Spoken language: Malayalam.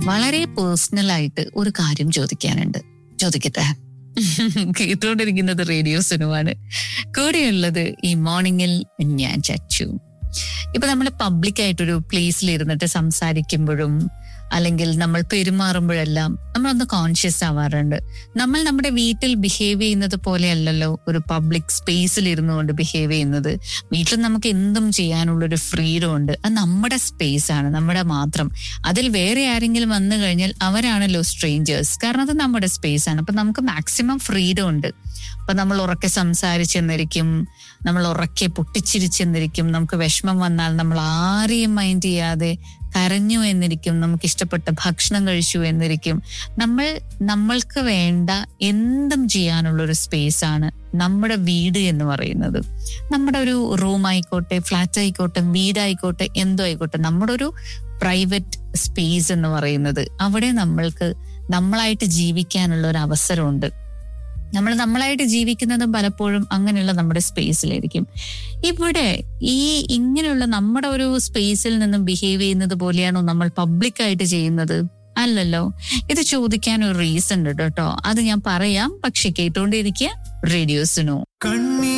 വളരെ പേഴ്സണൽ ആയിട്ട് ഒരു കാര്യം ചോദിക്കാനുണ്ട് ചോദിക്കട്ടെ കേട്ടുകൊണ്ടിരിക്കുന്നത് റേഡിയോ സിനുവാണ് കൂടെയുള്ളത് ഈ മോർണിംഗിൽ ഞാൻ ചച്ചു ഇപ്പൊ നമ്മൾ പബ്ലിക് ആയിട്ടൊരു പ്ലേസിൽ ഇരുന്നിട്ട് സംസാരിക്കുമ്പോഴും അല്ലെങ്കിൽ നമ്മൾ പെരുമാറുമ്പോഴെല്ലാം നമ്മളൊന്ന് കോൺഷ്യസ് ആവാറുണ്ട് നമ്മൾ നമ്മുടെ വീട്ടിൽ ബിഹേവ് ചെയ്യുന്നത് പോലെയല്ലല്ലോ ഒരു പബ്ലിക് സ്പേസിൽ ഇരുന്നുകൊണ്ട് ബിഹേവ് ചെയ്യുന്നത് വീട്ടിൽ നമുക്ക് എന്തും ചെയ്യാനുള്ളൊരു ഫ്രീഡം ഉണ്ട് അത് നമ്മുടെ സ്പേസ് ആണ് നമ്മുടെ മാത്രം അതിൽ വേറെ ആരെങ്കിലും വന്നു കഴിഞ്ഞാൽ അവരാണല്ലോ സ്ട്രേഞ്ചേഴ്സ് കാരണം അത് നമ്മുടെ സ്പേസ് ആണ് അപ്പൊ നമുക്ക് മാക്സിമം ഫ്രീഡം ഉണ്ട് അപ്പൊ നമ്മൾ ഉറക്കെ സംസാരിച്ചെന്നിരിക്കും നമ്മൾ ഉറക്കെ പൊട്ടിച്ചിരിച്ചെന്നിരിക്കും നമുക്ക് വിഷമം വന്നാൽ നമ്മൾ ആരെയും മൈൻഡ് ചെയ്യാതെ കരഞ്ഞു എന്നിരിക്കും നമുക്ക് ഇഷ്ടപ്പെട്ട ഭക്ഷണം കഴിച്ചു എന്നിരിക്കും നമ്മൾ നമ്മൾക്ക് വേണ്ട എന്തും ചെയ്യാനുള്ള ഒരു സ്പേസ് ആണ് നമ്മുടെ വീട് എന്ന് പറയുന്നത് നമ്മുടെ ഒരു റൂം ആയിക്കോട്ടെ ഫ്ലാറ്റ് ആയിക്കോട്ടെ വീടായിക്കോട്ടെ എന്തോ ആയിക്കോട്ടെ നമ്മുടെ ഒരു പ്രൈവറ്റ് സ്പേസ് എന്ന് പറയുന്നത് അവിടെ നമ്മൾക്ക് നമ്മളായിട്ട് ജീവിക്കാനുള്ള ഒരു അവസരമുണ്ട് നമ്മൾ നമ്മളായിട്ട് ജീവിക്കുന്നതും പലപ്പോഴും അങ്ങനെയുള്ള നമ്മുടെ സ്പേസിലായിരിക്കും ഇവിടെ ഈ ഇങ്ങനെയുള്ള നമ്മുടെ ഒരു സ്പേസിൽ നിന്നും ബിഹേവ് ചെയ്യുന്നത് പോലെയാണോ നമ്മൾ പബ്ലിക്കായിട്ട് ചെയ്യുന്നത് അല്ലല്ലോ ഇത് ചോദിക്കാൻ ഒരു റീസൺ ഉണ്ട് കേട്ടോ അത് ഞാൻ പറയാം പക്ഷെ കേട്ടോണ്ടിരിക്കുക റേഡിയോസിനോ കണ്ണീർ